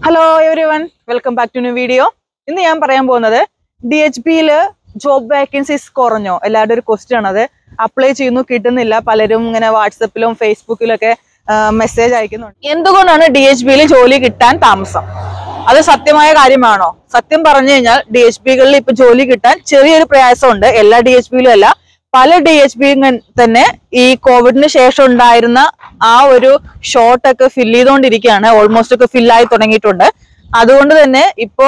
hello everyone welcome back to new video ഇന്ന് ഞാൻ പറയാൻ പോകുന്നത് ഡി എച്ച് പിയില് ജോബ് വേക്കൻസീസ് കുറഞ്ഞോ എല്ലാവരുടെ ഒരു ക്വസ്റ്റ്യൻ ആണത് അപ്ലൈ ചെയ്യുന്നു കിട്ടുന്നില്ല പലരും ഇങ്ങനെ വാട്സപ്പിലും ഫേസ്ബുക്കിലും ഒക്കെ മെസ്സേജ് അയക്കുന്നുണ്ട് എന്തുകൊണ്ടാണ് ഡി എച്ച് പിയിൽ ജോലി കിട്ടാൻ താമസം അത് സത്യമായ കാര്യമാണോ സത്യം പറഞ്ഞു കഴിഞ്ഞാൽ ഡി എച്ച് പികളിൽ ഇപ്പൊ ജോലി കിട്ടാൻ ചെറിയൊരു പ്രയാസമുണ്ട് എല്ലാ ഡി എച്ച് പിയിലും അല്ല പല ഡി എച്ച് പി തന്നെ ഈ കോവിഡിന് ശേഷം ഉണ്ടായിരുന്ന ആ ഒരു ഷോർട്ട് ഒക്കെ ഫില്ല് ചെയ്തുകൊണ്ടിരിക്കുകയാണ് ഓൾമോസ്റ്റ് ഒക്കെ ഫില്ലായി തുടങ്ങിയിട്ടുണ്ട് അതുകൊണ്ട് തന്നെ ഇപ്പോ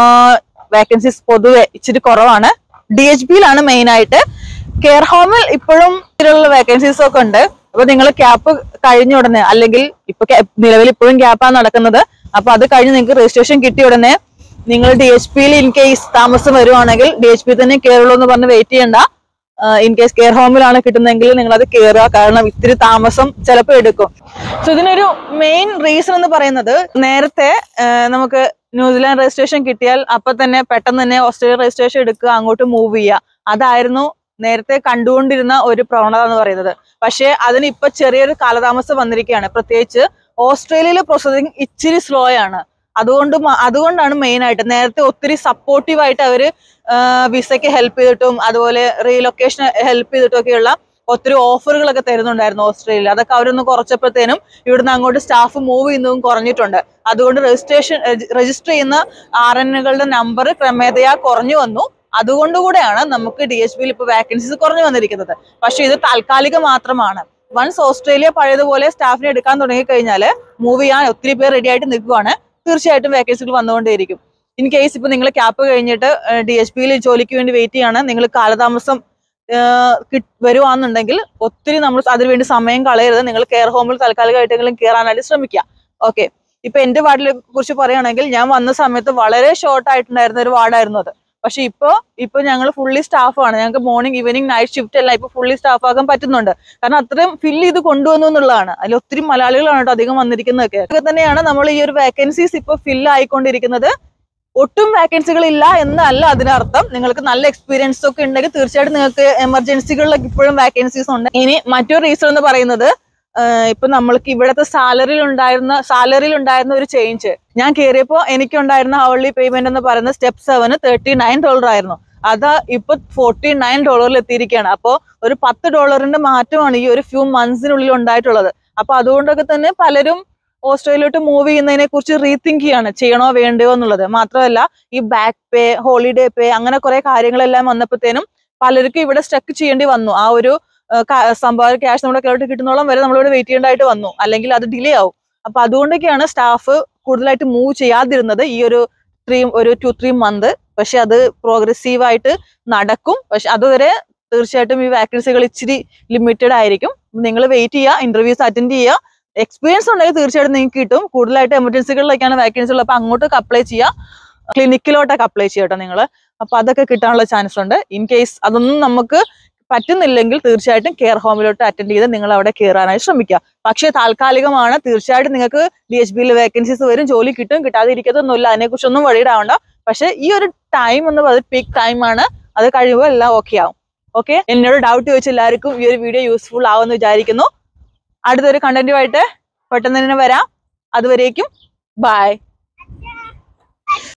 വേക്കൻസീസ് പൊതുവെ ഇച്ചിരി കുറവാണ് ഡി എച്ച് പിയിലാണ് മെയിൻ ആയിട്ട് കെയർ ഹോമിൽ ഇപ്പോഴും ഇതിലുള്ള വേക്കൻസീസ് ഒക്കെ ഉണ്ട് അപ്പൊ നിങ്ങൾ ക്യാപ്പ് കഴിഞ്ഞ ഉടനെ അല്ലെങ്കിൽ ഇപ്പൊ ca- നിലവിൽ ഇപ്പോഴും ക്യാപ്പാണ് നടക്കുന്നത് അപ്പൊ അത് കഴിഞ്ഞ് നിങ്ങൾക്ക് രജിസ്ട്രേഷൻ കിട്ടിയ ഉടനെ നിങ്ങൾ ഡി എച്ച് പിയിൽ ഇൻ കേസ് താമസം വരുവാണെങ്കിൽ ഡി എച്ച് പി തന്നെ കയറുള്ളൂ എന്ന് പറഞ്ഞ് വെയിറ്റ് ചെയ്യണ്ട ഇൻ കേസ് കെയർ ഹോമിലാണ് കിട്ടുന്നതെങ്കിൽ നിങ്ങൾ അത് കയറുക കാരണം ഇത്തിരി താമസം ചിലപ്പോൾ എടുക്കും സോ ഇതിനൊരു മെയിൻ റീസൺ എന്ന് പറയുന്നത് നേരത്തെ ആ, നമുക്ക് ന്യൂസിലാൻഡ് രജിസ്ട്രേഷൻ കിട്ടിയാൽ അപ്പൊ തന്നെ പെട്ടെന്ന് തന്നെ ഓസ്ട്രേലിയ രജിസ്ട്രേഷൻ എടുക്കുക അങ്ങോട്ട് മൂവ് ചെയ്യുക അതായിരുന്നു നേരത്തെ കണ്ടുകൊണ്ടിരുന്ന ഒരു പ്രവണത എന്ന് പറയുന്നത് പക്ഷേ അതിന് ഇപ്പൊ ചെറിയൊരു കാലതാമസം വന്നിരിക്കുകയാണ് പ്രത്യേകിച്ച് ഓസ്ട്രേലിയയിലെ പ്രോസസ്സിംഗ് ഇച്ചിരി സ്ലോ ആണ് അതുകൊണ്ട് മ- അതുകൊണ്ടാണ് മെയിൻ ആയിട്ട് നേരത്തെ ഒത്തിരി സപ്പോർട്ടീവ് ആയിട്ട് അവര് വിസയ്ക്ക് ഹെൽപ്പ് ചെയ്തിട്ടും അതുപോലെ റീലൊക്കേഷൻ ഹെൽപ്പ് ചെയ്തിട്ടും ഒക്കെയുള്ള ഒത്തിരി ഓഫറുകളൊക്കെ തരുന്നുണ്ടായിരുന്നു ഓസ്ട്രേലിയ അതൊക്കെ അവരൊന്ന് കുറച്ചപ്പോഴത്തേനും ഇവിടുന്ന് അങ്ങോട്ട് സ്റ്റാഫ് മൂവ് ചെയ്യുന്നതും കുറഞ്ഞിട്ടുണ്ട് അതുകൊണ്ട് രജിസ്ട്രേഷൻ രജിസ്റ്റർ ചെയ്യുന്ന ആർ എന്നുകളുടെ നമ്പർ ക്രമേതയാ കുറഞ്ഞു വന്നു അതുകൊണ്ടുകൂടെയാണ് നമുക്ക് ഡി എച്ച് ബിയിൽ ഇപ്പൊ വാക്കൻസീസ് കുറഞ്ഞു വന്നിരിക്കുന്നത് പക്ഷെ ഇത് താൽക്കാലിക മാത്രമാണ് വൺസ് ഓസ്ട്രേലിയ പഴയതുപോലെ സ്റ്റാഫിനെ എടുക്കാൻ തുടങ്ങി കഴിഞ്ഞാൽ മൂവ് ചെയ്യാൻ ഒത്തിരി പേർ റെഡി ആയിട്ട് നിൽക്കുവാണ് തീർച്ചയായിട്ടും വേക്കൻസികൾ വന്നുകൊണ്ടേയിരിക്കും ഇൻ കേസ് ഇപ്പൊ നിങ്ങൾ ക്യാപ്പ് കഴിഞ്ഞിട്ട് ഡി എച്ച് പിയിൽ ജോലിക്ക് വേണ്ടി വെയിറ്റ് ചെയ്യാണ് നിങ്ങൾ കാലതാമസം ആഹ് കിട്ട്- വരുവാന്നുണ്ടെങ്കിൽ ഒത്തിരി നമ്മൾ അതിനുവേണ്ടി സമയം കളയരുത് നിങ്ങൾ കെയർ ഹോമിൽ താൽക്കാലികമായിട്ടെങ്കിലും കയറാനായിട്ട് ശ്രമിക്കുക ഓക്കെ ഇപ്പൊ എന്റെ വാർഡിനെ കുറിച്ച് പറയുകയാണെങ്കിൽ ഞാൻ വന്ന സമയത്ത് വളരെ ഷോർട്ട് ആയിട്ടുണ്ടായിരുന്ന ഒരു വാർഡായിരുന്നു അത് പക്ഷെ ഇപ്പോ ഇപ്പൊ ഞങ്ങൾ ഫുള്ളി സ്റ്റാഫാണ് ഞങ്ങൾക്ക് മോർണിംഗ് ഈവനിങ് നൈറ്റ് ഷിഫ്റ്റ് എല്ലാം ഇപ്പൊ ഫുള്ളി സ്റ്റാഫ് ആക്കാൻ പറ്റുന്നുണ്ട് കാരണം അത്രയും ഫില്ല് ചെയ്ത് കൊണ്ടുവന്നു എന്നുള്ളതാണ് അതിൽ ഒത്തിരി മലയാളികളാണ് കേട്ടോ അധികം വന്നിരിക്കുന്നതൊക്കെ ഒക്കെ തന്നെയാണ് നമ്മൾ ഈ ഒരു വേക്കൻസീസ് ഇപ്പൊ ഫില്ല് ആയിക്കൊണ്ടിരിക്കുന്നത് ഒട്ടും വേക്കൻസികൾ ഇല്ല എന്നല്ല അതിനർത്ഥം നിങ്ങൾക്ക് നല്ല എക്സ്പീരിയൻസ് ഒക്കെ ഉണ്ടെങ്കിൽ തീർച്ചയായിട്ടും നിങ്ങൾക്ക് എമർജൻസികളിലൊക്കെ ഇപ്പോഴും വേക്കൻസീസ് ഉണ്ട് ഇനി മറ്റൊരു റീസൺ എന്ന് പറയുന്നത് ആഹ് ഇപ്പൊ നമ്മൾക്ക് ഇവിടുത്തെ സാലറിയിൽ ഉണ്ടായിരുന്ന സാലറിയിൽ ഉണ്ടായിരുന്ന ഒരു ചേഞ്ച് ഞാൻ കയറിയപ്പോൾ എനിക്കുണ്ടായിരുന്ന ഹവർലി പേയ്മെന്റ് എന്ന് പറയുന്നത് step seven thirty nine dollar ആയിരുന്നു അത് ഇപ്പൊ ഫോർട്ടി നയൻ ഡോളറിൽ എത്തിയിരിക്കുകയാണ് അപ്പോൾ ഒരു പത്ത് ഡോളറിന്റെ മാറ്റമാണ് ഈ ഒരു ഫ്യൂ മന്ത്സിനുള്ളിൽ ഉണ്ടായിട്ടുള്ളത് അപ്പൊ അതുകൊണ്ടൊക്കെ തന്നെ പലരും ഓസ്ട്രേലിയയിലോട്ട് മൂവ് ചെയ്യുന്നതിനെ കുറിച്ച് റീതിങ്ക് ചെയ്യാണ് ചെയ്യണോ വേണ്ടയോ എന്നുള്ളത് മാത്രമല്ല ഈ ബാക്ക് പേ ഹോളിഡേ പേ അങ്ങനെ കുറെ കാര്യങ്ങളെല്ലാം വന്നപ്പോഴത്തേനും പലർക്കും ഇവിടെ സ്റ്റക്ക് ചെയ്യേണ്ടി വന്നു ആ ഒരു സംഭാവന ക്യാഷ് നമ്മുടെ കയ്യിലോട്ട് കിട്ടുന്നോളം വരെ നമ്മളിവിടെ വെയിറ്റ് ചെയ്യേണ്ടതായിട്ട് വന്നു അല്ലെങ്കിൽ അത് ഡിലേ ആവും അപ്പൊ അതുകൊണ്ടൊക്കെയാണ് സ്റ്റാഫ് കൂടുതലായിട്ട് മൂവ് ചെയ്യാതിരുന്നത് ഈ ഒരു ത്രീ ഒരു ടു ത്രീ മന്ത് പക്ഷെ അത് പ്രോഗ്രസീവ് ആയിട്ട് നടക്കും പക്ഷെ അതുവരെ തീർച്ചയായിട്ടും ഈ വാക്കൻസികൾ ഇച്ചിരി ലിമിറ്റഡ് ആയിരിക്കും നിങ്ങൾ വെയിറ്റ് ചെയ്യുക ഇന്റർവ്യൂസ് അറ്റൻഡ് ചെയ്യുക എക്സ്പീരിയൻസ് ഉണ്ടെങ്കിൽ തീർച്ചയായിട്ടും നിങ്ങൾക്ക് കിട്ടും കൂടുതലായിട്ട് എമർജൻസികളിലൊക്കെയാണ് വാക്കൻസി ഉള്ളത് അപ്പൊ അങ്ങോട്ടൊക്കെ അപ്ലൈ ചെയ്യുക ക്ലിനിക്കിലോട്ടൊക്കെ അപ്ലൈ ചെയ്യട്ടോ നിങ്ങൾ അപ്പൊ അതൊക്കെ കിട്ടാനുള്ള ചാൻസ് ഉണ്ട് ഇൻ കേസ് അതൊന്നും നമുക്ക് പറ്റുന്നില്ലെങ്കിൽ തീർച്ചയായിട്ടും കെയർ ഹോമിലോട്ട് അറ്റൻഡ് ചെയ്ത് നിങ്ങൾ അവിടെ കയറാനായി ശ്രമിക്കുക പക്ഷേ താൽക്കാലികമാണ് തീർച്ചയായിട്ടും നിങ്ങൾക്ക് ഡി എച്ച് ബിയിൽ വേക്കൻസീസ് വരും ജോലി കിട്ടും കിട്ടാതിരിക്കത്തൊന്നുമില്ല അതിനെക്കുറിച്ചൊന്നും വഴിയിടാവണ്ട പക്ഷെ ഈ ഒരു ടൈം എന്ന് പറയുന്നത് പീക്ക് ടൈം ആണ് അത് കഴിയുമ്പോൾ എല്ലാം ഓക്കെ ആവും ഓക്കെ എന്നോട് ഡൗട്ട് ചോദിച്ച എല്ലാവർക്കും ഈ ഒരു വീഡിയോ യൂസ്ഫുൾ ആവുമെന്ന് വിചാരിക്കുന്നു അടുത്തൊരു കണ്ടന്റുമായിട്ട് പെട്ടെന്ന് തന്നെ വരാം അതുവരേക്കും ബൈ